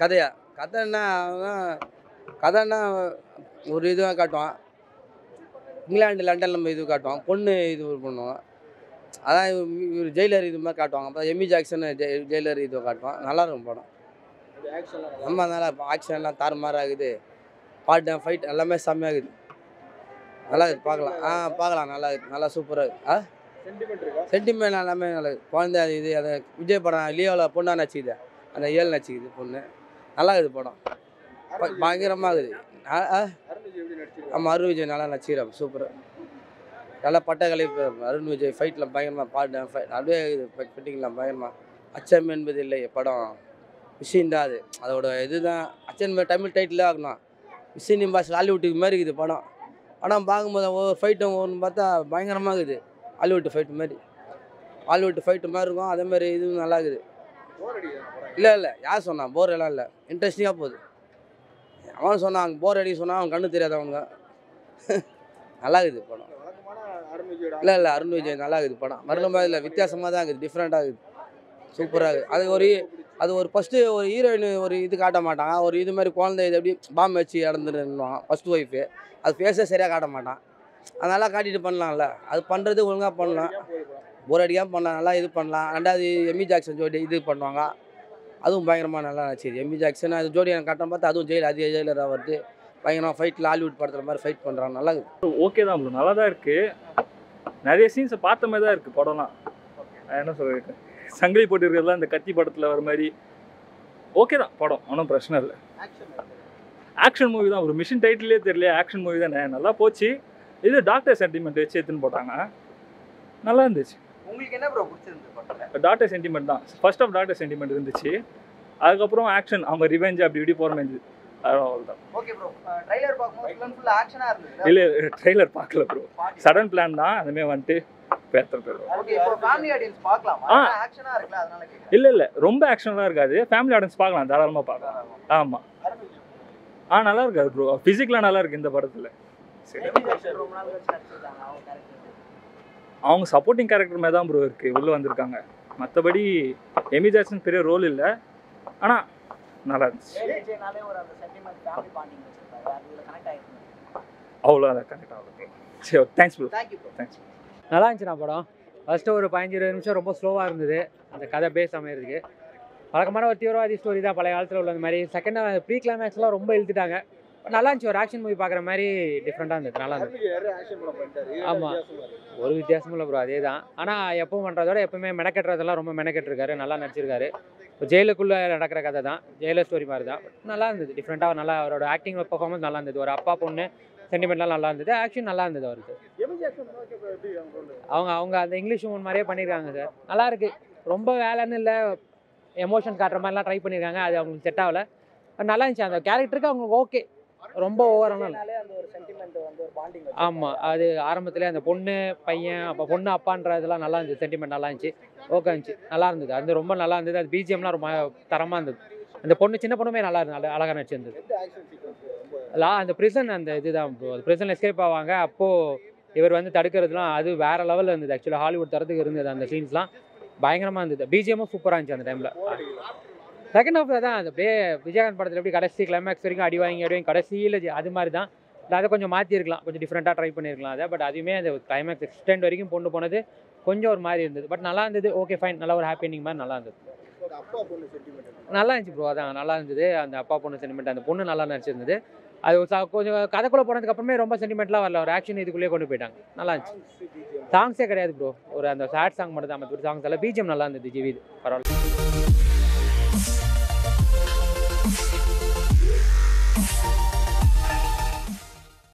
கதையா கதைன்னா அவன் கதைன்னா ஒரு இதுவாக காட்டுவான் இங்கிலாந்து லண்டன் நம்ம இது காட்டுவான் பொண்ணு இது பண்ணுவான் அதான் இவ- இவர் ஜெயிலர் இது மாதிரி காட்டுவாங்க அப்புறம் எம்மி ஜாக்சன் ஜெ- ஜெயிலர் இது காட்டுவான் நல்லா இருக்கும் படம் நம்ம நல்லா ஆக்ஷன்லாம் தாறுமாறாக இருக்குது பாட்டு ஃபைட் எல்லாமே செம்மையாக இருக்குது நல்லா இருக்குது பார்க்கலாம் ஆ பார்க்கலாம் நல்லா இருக்குது நல்லா சூப்பராக இருக்குது ஆ சென்டிமெண்ட் எல்லாமே நல்லா இருக்குது குழந்தை அது இது அதை விஜய் படம் லியோவில் பொண்ணா நடிச்சிக்குது அந்த ஏழு நடிச்சிக்குது பொண்ணு நல்லா இருக்குது படம் ப- பயங்கரமாக இருக்குது ஆ ஆ ஆமாம் அருண் விஜய் நல்லா நடிச்சிக்கிறார் சூப்பர் நல்லா பட்டக்கலை அருண் விஜய் ஃபைட்டில் பயங்கரமாக பாட்டு ஃபைட் அப்படியே இது ஃபிட்டிங்லாம் பயங்கரமாக அச்சம் என்பது இல்லை படம் விஷயம் தான் அது அதோட இதுதான் அச்சன் தமிழ் டைட்டில் ஆகணும் விஷயம் பாஸ் ஹாலிவுட்டுக்கு மாதிரி இருக்குது படம் படம் பார்க்கும்போது ஒவ்வொரு ஃபைட்டும் ஒன்று பார்த்தா பயங்கரமாக இருக்குது ஹாலிவுட் ஃபைட்டு மாதிரி ஹாலிவுட் ஃபைட்டு மாதிரி இருக்கும் அதே மாதிரி இதுவும் நல்லா இருக்குது இல்லை இல்லை யார் சொன்னா போர் எல்லாம் இல்லை இன்ட்ரெஸ்டிங்காக போகுது அவன் சொன்னான் போர் அடி சொன்னான் அவன் கண்ணு தெரியாத அவனுங்க நல்லா இருக்குது படம் இல்லை இல்லை அருண் விஜய் நல்லா இருக்குது படம் மறுபடியும் இல்லை வித்தியாசமாக தான் இருக்குது டிஃப்ரெண்ட்டாக இருக்குது சூப்பராக இருக்குது அது ஒரு அது ஒரு ஃபஸ்ட்டு ஒரு ஹீரோயின் ஒரு இது காட்ட மாட்டாங்க ஒரு இது மாதிரி குழந்தை இது எப்படி பாம்பு வச்சு இறந்துருவான் ஃபஸ்ட் ஒய்ஃபு அது ஃபேஸே சரியாக காட்ட மாட்டான் அதெல்லாம் காட்டிட்டு பண்ணலாம்ல அது பண்ணுறது ஒழுங்காக பண்ணலாம் போர் அடிக்காமல் பண்ணலாம் நல்லா இது பண்ணலாம் ரெண்டாவது எம்மி ஜாக்சன் ஜோடி இது பண்ணுவாங்க அதுவும் பயங்கரமாக நல்லா நடிச்சிது எம்மி ஜாக்சன் அது ஜோடி எனக்கு கட்டம் பார்த்து அதுவும் ஜெயில் அதிக ஜெயிலராக வருது பயங்கரமாக ஃபைட்டில் ஹாலிவுட் படத்தில் மாதிரி ஃபைட் பண்ணுறாங்க நல்லா இருக்குது ஓகே தான் ப்ரோ நல்லா தான் இருக்கு நிறைய சீன்ஸை பார்த்த மாதிரி தான் இருக்கு படம்லாம் நான் என்ன சொல்றது சங்கிலி போட்டு இருக்கிறதுலாம் இந்த கத்தி படத்தில் வர மாதிரி ஓகே தான் படம் ஒன்றும் பிரச்சனை இல்லை ஆக்ஷன் மூவி தான் ஒரு மிஷின் டைட்டிலே தெரியல ஆக்ஷன் மூவி தானே நல்லா போச்சு இது டாக்டர் சென்டிமெண்ட் வச்சு எடுத்துன்னு போட்டாங்க நல்லா இருந்துச்சு உங்களுக்கு என்ன ப்ரோ பிடிச்சிருந்து படத்துல டாக்டர் சென்டிமெண்ட் தான் ஃபர்ஸ்ட் ஆஃப் டாக்டர் சென்டிமெண்ட் இருந்துச்சு அதுக்கப்புறம் ஆக்ஷன் அவங்க ரிவெஞ்ச் அப்படி இப்படி போகிற மாதிரி இருந்துச்சு அவ்வளோதான் ஓகே ப்ரோ ட்ரைலர் பார்க்கும்போது ஃபுல் ஃபுல் ஆக்ஷனா இருந்தது இல்லை ட்ரெய்லர் பார்க்கல ப்ரோ சடன் பிளான் தான் அதுமாரி வந்துட்டு பேத்துறது ஓகே இப்போ ஃபேமிலி ஆடியன்ஸ் பார்க்கலாமா ஆ. ஆக்ஷனா இருக்குல்ல அதனால கேக்குறேன் இல்லை இல்லை ரொம்ப ஆக்ஷன்லாம் இருக்காது ஃபேமிலி ஆடியன்ஸ் பார்க்கலாம் தாராளமாக பார்க்கலாம் ஆமாம் ஆ நல்லா இருக்காது ப்ரோ ஃபிசிக்கலாக நல்லா இருக்கு இந்த படத்தில் சரி ரொம்ப நாள் கழிச்சு நடிச்சிருக்காங்க அவங்க கேரக்டர் அவங்க சப்போர்ட்டிங் கேரக்டர் மாதிரி தான் ப்ரோ இருக்குது உள்ளே வந்திருக்காங்க மற்றபடி எமி ஜாக்சன் பெரிய ரோல் இல்லை ஆனால் நல்லா இருந்துச்சு விஜய்னாலே ஒரு அந்த சென்டிமெண்ட் ஃபேமிலி பாண்டிங் வச்சிருக்காரு அது இதுல கனெக்ட் ஆயிருக்கு அவ்வளோ அதை கனெக்ட் ஆகுது ப்ரோ சரி thanks bro thank you bro thanks நல்லா இருந்துச்சுண்ணா படம் ஃபஸ்ட்டு ஒரு பதினஞ்சு இருபது நிமிஷம் ரொம்ப ஸ்லோவாக இருந்தது அந்த கதை பேஸ் அமையிறதுக்கு வழக்கமான ஒரு தீவிரவாதி ஸ்டோரி தான் பழைய காலத்தில் உள்ள அந்த மாதிரி செகண்ட் ப்ரீ கிளைமேக்ஸ்லாம் ரொம்ப இழுத்துட்டாங்க நல்லா இருந்துச்சு ஒரு ஆக்ஷன் மூவி பார்க்குற மாதிரி டிஃப்ரெண்ட்டாக இருந்தது நல்லா இருந்தது ஆமாம் ஒரு வித்தியாசமும் இல்லை ப்ரோ அதே தான் ஆனால் எப்பவும் பண்ணுறதோட எப்பவுமே மெனக்கட்டுறதெல்லாம் ரொம்ப மெனக்கெட்டிருக்காரு நல்லா நடிச்சிருக்காரு இப்போ ஜெயிலுக்குள்ளே நடக்கிற கதை தான் ஜெயிலர் ஸ்டோரி மாதிரி தான் நல்லா இருந்தது டிஃப்ரெண்ட்டாக நல்லா அவரோட ஆக்டிங் பர்ஃபார்மன்ஸ் நல்லா இருந்தது ஒரு அப்பா பொண்ணு சென்டிமெண்ட்லாம் நல்லா இருந்தது ஆக்ஷன் நல்லா இருந்தது அவருக்கு அவங்க அவங்க அந்த இங்கிலீஷ் மூணு மாதிரியே பண்ணியிருக்காங்க சார் நல்லா இருக்கு ரொம்ப வேலைன்னு இல்லை எமோஷன் காட்டுற மாதிரிலாம் ட்ரை பண்ணியிருக்காங்க அது அவங்களுக்கு செட் ஆகல But நல்லா இருந்துச்சு அந்த கேரக்டருக்கு அவங்களுக்கு ஓகே ரொம்ப ஓவராலும் இல்லை விஜய்னாலே அந்த ஒரு சென்டிமெண்ட் வந்து ஒரு பாண்டிங் ஆமாம் அது ஆரம்பத்திலே அந்த பொண்ணு பையன் அப்போ பொண்ணு அப்பான்ற இதெல்லாம் நல்லா இருந்துச்சு சென்டிமெண்ட் நல்லா இருந்துச்சு ஓகே இருந்துச்சு நல்லா இருந்தது அது ரொம்ப நல்லா இருந்தது அது பிஜிஎம்லாம் ரொம்ப தரமாக இருந்தது அந்த பொண்ணு சின்ன பொண்ணுமே நல்லா இருந்தது அழகாக நடிச்சிருந்தது லா அந்த ப்ரிசன் அந்த இதுதான் ப்ரோ அது ப்ரிசன் எஸ்கேப் ஆவாங்க அப்போது இவர் வந்து தடுக்கிறதுலாம் அது வேற லெவலில் இருந்தது ஆக்சுவலாக ஹாலிவுட் தரத்துக்கு இருந்தது அந்த சீன்ஸ்லாம் பயங்கரமாக இருந்தது பிஜிஎம்மும் சூப்பராக இருந்துச்சு அந்த டைமில் செகண்ட் ஹாஃப்ல தான் அந்த அப்படியே விஜயகாந்த் படத்தில் எப்படி கடைசி கிளைமேக்ஸ் வரைக்கும் அடி வாங்கி அடி வாங்கி கடைசியில் அது மாதிரி தான் இல்லை அதை கொஞ்சம் மாற்றிருக்கலாம் கொஞ்சம் டிஃப்ரெண்ட்டாக ட்ரை பண்ணியிருக்கலாம் அதை பட் அதுவுமே அந்த கிளைமேக்ஸ் எக்ஸ்டெண்ட் வரைக்கும் கொண்டு போனது கொஞ்சம் ஒரு மாதிரி இருந்தது பட் நல்லா இருந்தது ஓகே ஃபைன் நல்லா ஒரு ஹாப்பி எண்டிங் மாதிரி நல்லா இருந்தது நல்லா இருந்துச்சு ப்ரோ அதான் நல்லா இருந்தது அந்த அப்பா பொண்ணு சென்டிமெண்ட் அந்த பொண்ணு நல்லா நடிச்சிருந்தது அது ஒரு ச- கொஞ்சம் கதைக்குள்ளே போனதுக்கு அப்புறமே ரொம்ப சென்டிமெண்ட்லாம் வரல ஒரு ஆக்ஷன் இதுக்குள்ளேயே கொண்டு போயிட்டாங்க நல்லா இருந்துச்சு சாங்ஸே கிடையாது ப்ரோ ஒரு அந்த சேட் சாங் மட்டும் தான் மற்றபடி சாங்ஸ் எல்லாம் பிஜிஎம் நல்லா இருந்தது ஜிவி பரவாயில்ல